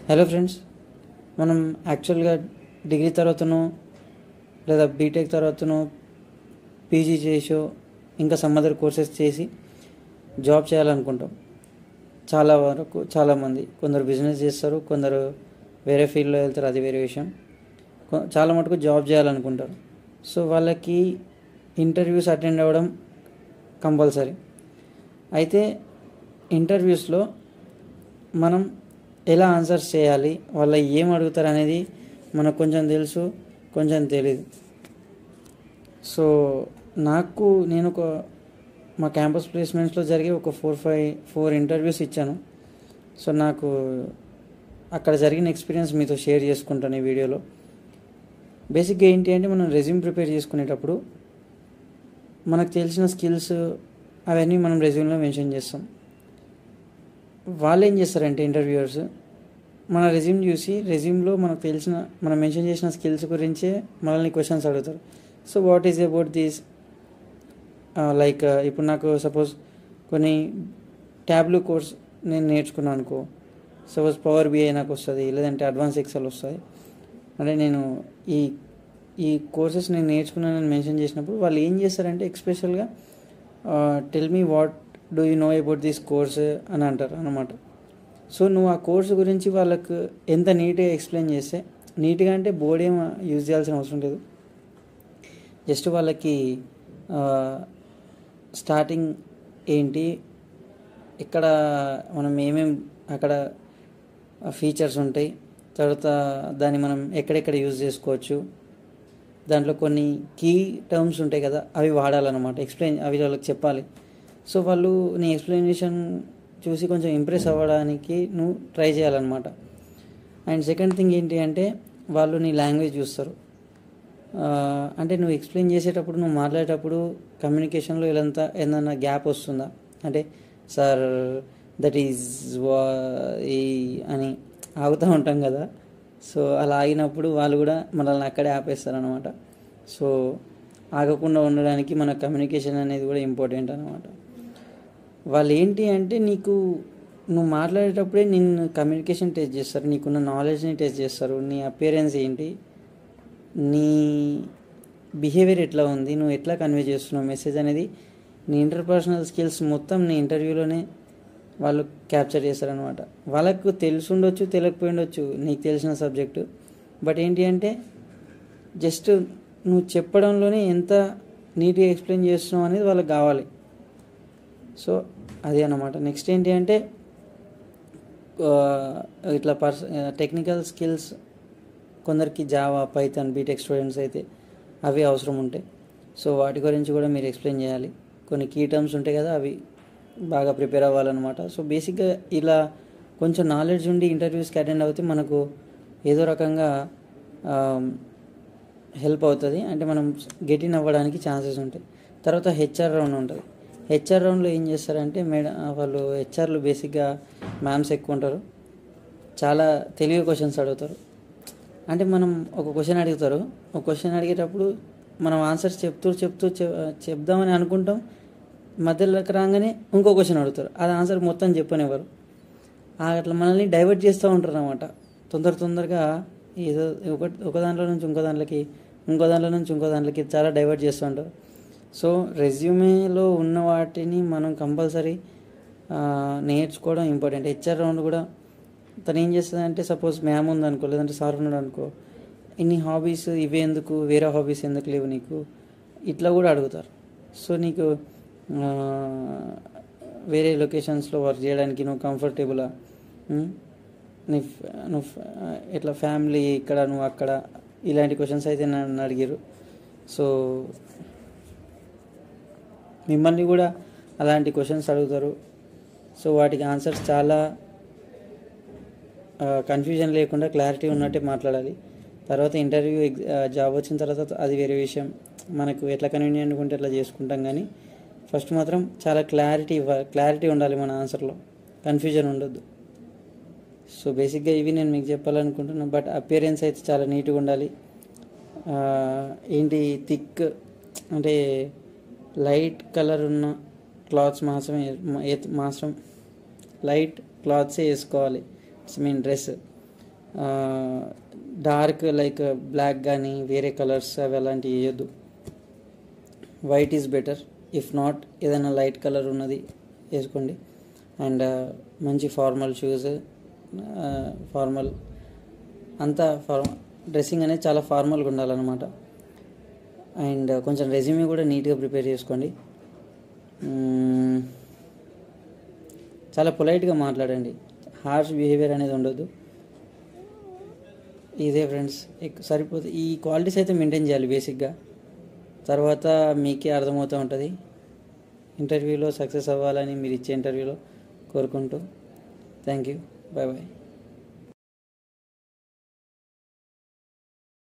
Hello friends మనం యాక్చువల్గా degree తర్వాతను లేదా బీటెక్ తర్వాతను పీజీ చేసో ఇంకా సమ్ అదర్ కోర్సెస్ చేసి జాబ్ చేయాలనుకుంటాం చాలా వరకు చాలామంది కొందరు బిజినెస్ చేస్తారు కొందరు వేరే ఫీల్డ్లో వెళ్తారు అది వేరే విషయం కొ- చాలా మటుకు జాబ్ చేయాలనుకుంటారు సో వాళ్ళకి ఇంటర్వ్యూస్ అటెండ్ అవ్వడం కంపల్సరీ అయితే ఇంటర్వ్యూస్లో మనం ఎలా ఆన్సర్స్ చేయాలి వాళ్ళ ఏం అడుగుతారు అనేది మనకు కొంచెం తెలుసు కొంచెం తెలియదు సో నాకు నేను ఒక మా క్యాంపస్ ప్లేస్మెంట్స్లో జరిగే ఒక ఫోర్ ఫైవ్ ఫోర్ ఇంటర్వ్యూస్ ఇచ్చాను సో నాకు అక్కడ జరిగిన ఎక్స్పీరియన్స్ మీతో షేర్ చేసుకుంటాను ఈ వీడియోలో బేసిక్గా ఏంటి అంటే మనం రెజ్యూమ్ ప్రిపేర్ చేసుకునేటప్పుడు మనకు తెలిసిన స్కిల్స్ అవన్నీ మనం రెజ్యూమ్లో మెన్షన్ చేస్తాం వాళ్ళు ఏం చేస్తారంటే ఇంటర్వ్యూయర్స్ మన రెజ్యూమ్ చూసి రెజ్యూమ్లో మనకు తెలిసిన మనం మెన్షన్ చేసిన స్కిల్స్ గురించే మనల్ని క్వశ్చన్స్ అడుగుతారు so what is about these like ఇప్పుడు నాకు సపోజ్ కొన్ని ట్యాబ్లు కోర్స్ నేను నేర్చుకున్నాను అనుకో సపోజ్ పవర్ బిఐ నాకు వస్తుంది లేదంటే అడ్వాన్స్ ఎక్సెల్ వస్తుంది అంటే నేను ఈ ఈ కోర్సెస్ నేను నేర్చుకున్నానని మెన్షన్ చేసినప్పుడు వాళ్ళు ఏం చేస్తారంటే ఎక్స్పెషల్గా tell me what do you know about this course అని అంటారు అనమాట సో నువ్వు ఆ కోర్సు గురించి వాళ్ళకు ఎంత నీట్గా ఎక్స్ప్లెయిన్ చేస్తే నీట్గా అంటే బోర్డ్ ఏం యూజ్ చేయాల్సిన అవసరం లేదు జస్ట్ వాళ్ళకి స్టార్టింగ్ ఏంటి ఇక్కడ మనం ఏమేం అక్కడ ఫీచర్స్ ఉంటాయి తర్వాత దాన్ని మనం ఎక్కడెక్కడ యూజ్ చేసుకోవచ్చు దాంట్లో కొన్ని కీ టర్మ్స్ ఉంటాయి కదా అవి వాడాలన్నమాట ఎక్స్ప్లెయిన్ అవి వాళ్ళకి చెప్పాలి సో వాళ్ళు నీ ఎక్స్ప్లెనేషన్ చూసి కొంచెం ఇంప్రెస్ అవ్వడానికి నువ్వు ట్రై చేయాలన్నమాట అండ్ సెకండ్ థింగ్ ఏంటి అంటే వాళ్ళు నీ లాంగ్వేజ్ చూస్తారు ఆ, అంటే నువ్వు ఎక్స్ప్లెయిన్ చేసేటప్పుడు నువ్వు మాట్లాడేటప్పుడు కమ్యూనికేషన్లో ఇలాంతా ఏదన్నా గ్యాప్ వస్తుందా అంటే సార్ దట్ ఈజ్ వా ఈ అని ఆగుతూ ఉంటాం కదా సో అలా ఆగినప్పుడు వాళ్ళు కూడా మనల్ని అక్కడే ఆపేస్తారనమాట సో ఆగకుండా ఉండడానికి మన కమ్యూనికేషన్ అనేది కూడా ఇంపార్టెంట్ అనమాట వాళ్ళు ఏంటి అంటే నీకు నువ్వు మాట్లాడేటప్పుడే నిన్ను కమ్యూనికేషన్ టెస్ట్ చేస్తారు నీకున్న నాలెడ్జ్ని టెస్ట్ చేస్తారు నీ అపియరెన్స్ ఏంటి నీ బిహేవియర్ ఎట్లా ఉంది నువ్వు ఎట్లా కన్వే చేస్తున్నావు మెసేజ్ అనేది నీ ఇంటర్పర్సనల్ స్కిల్స్ మొత్తం నీ ఇంటర్వ్యూలోనే వాళ్ళు క్యాప్చర్ చేస్తారనమాట వాళ్ళకు తెలిసి ఉండొచ్చు తెలియకపోయి ఉండొచ్చు నీకు తెలిసిన సబ్జెక్టు బట్ ఏంటి అంటే జస్ట్ నువ్వు చెప్పడంలోనే ఎంత నీట్గా ఎక్స్ప్లెయిన్ చేస్తున్నావు అనేది వాళ్ళకి కావాలి సో అది అన్నమాట నెక్స్ట్ ఏంటి అంటే ఆ, ఇట్లా పర్స టెక్నికల్ స్కిల్స్ కొందరికి జావా పైథాన్ బీటెక్ స్టూడెంట్స్ అయితే అవి అవసరం ఉంటాయి సో వాటి గురించి కూడా మీరు ఎక్స్ప్లెయిన్ చేయాలి కొన్ని కీ టర్మ్స్ ఉంటాయి కదా అవి బాగా ప్రిపేర్ అవ్వాలన్నమాట సో బేసిక్గా ఇలా కొంచెం నాలెడ్జ్ ఉండి ఇంటర్వ్యూస్కి అటెండ్ అవుతే మనకు ఏదో రకంగా హెల్ప్ అవుతుంది అంటే మనం గెట్ ఇన్ అవ్వడానికి ఛాన్సెస్ ఉంటాయి తర్వాత హెచ్ఆర్ రౌండ్ ఉంటుంది హెచ్ఆర్ రౌండ్లో ఏం చేస్తారంటే మేడం వాళ్ళు హెచ్ఆర్లు బేసిక్గా మ్యామ్స్ ఎక్కువ ఉంటారు చాలా తెలివి క్వశ్చన్స్ అడుగుతారు అంటే మనం ఒక క్వశ్చన్ అడుగుతారు ఒక క్వశ్చన్ అడిగేటప్పుడు మనం ఆన్సర్స్ చెప్తూ చెప్తూ చె- చెప్దామని అనుకుంటాం మధ్యలోకి రాగానే ఇంకో క్వశ్చన్ అడుగుతారు అది ఆన్సర్ మొత్తం చెప్పనివ్వరు ఆ అట్లా మనల్ని డైవర్ట్ చేస్తూ ఉంటారు అనమాట తొందర తొందరగా ఏదో ఒక ఒక దాంట్లో నుంచి ఇంకో దాంట్లోకి ఇంకో దాంట్లో నుంచి ఇంకో దాంట్లోకి చాలా డైవర్ట్ చేస్తూ ఉంటారు సో రెజ్యూమేలో ఉన్న వాటిని మనం కంపల్సరీ నేర్చుకోవడం ఇంపార్టెంట్ హెచ్ఆర్ రౌండ్ కూడా తను ఏం చేస్తుంది అంటే సపోజ్ మ్యామ్ ఉంది అనుకో లేదంటే సార్ ఉన్నాడు అనుకో ఇన్ని హాబీస్ ఇవే ఎందుకు వేరే హాబీస్ ఎందుకు లేవు నీకు ఇట్లా కూడా అడుగుతారు సో నీకు ఆ, వేరే లొకేషన్స్లో వర్క్ చేయడానికి నువ్వు కంఫర్టబులా ఉమ్? నీ ఫ్- నువ్వు ఫ్- ఇట్లా ఫ్యామిలీ ఇక్కడ నువ్వు అక్కడ ఇలాంటి క్వశ్చన్స్ అయితే నన్ను అడిగారు సో మిమ్మల్ని కూడా అలాంటి క్వశ్చన్స్ అడుగుతారు సో వాటికి ఆన్సర్స్ చాలా కన్ఫ్యూజన్ లేకుండా క్లారిటీ ఉన్నట్టే మాట్లాడాలి తర్వాత ఇంటర్వ్యూ జాబ్ వచ్చిన తర్వాత అది వేరే విషయం మనకు ఎట్లా కన్వీనియంట్ ఉంటే అట్లా చేసుకుంటాం కానీ ఫస్ట్ మాత్రం చాలా క్లారిటీ ఇవ్వాలి క్లారిటీ ఉండాలి మన ఆన్సర్లో కన్ఫ్యూజన్ ఉండొద్దు సో బేసిక్గా ఇవి నేను మీకు చెప్పాలనుకుంటున్నాను బట్ అపియరెన్స్ అయితే చాలా నీట్గా ఉండాలి ఆ, ఏంటి థిక్ అంటే లైట్ కలర్ ఉన్న క్లాత్స్ మాత్రమే మాత్రం లైట్ క్లాత్సే వేసుకోవాలి it's mean dress dark like black కానీ వేరే కలర్స్ అవి అలాంటివి వేయొద్దు white is better if not ఏదైనా లైట్ కలర్ ఉన్నది వేసుకోండి అండ్ మంచి ఫార్మల్ షూస్ ఫార్మల్ అంతా ఫార్మ డ్రెస్సింగ్ అనేది చాలా ఫార్మల్గా ఉండాలన్నమాట అండ్ కొంచెం రెజ్యూమే కూడా నీట్గా ప్రిపేర్ చేసుకోండి మ్మ్. చాలా పొలైట్గా మాట్లాడండి హార్ష్ బిహేవియర్ అనేది ఉండొద్దు ఇదే ఫ్రెండ్స్ ఎక్- సరిపోతే ఈ క్వాలిటీస్ అయితే మెయింటైన్ చేయాలి బేసిక్గా తర్వాత మీకే అర్థమవుతూ ఉంటుంది ఇంటర్వ్యూలో సక్సెస్ అవ్వాలని మీరు ఇచ్చే ఇంటర్వ్యూలో కోరుకుంటూ థ్యాంక్ యూ బాయ్ బాయ్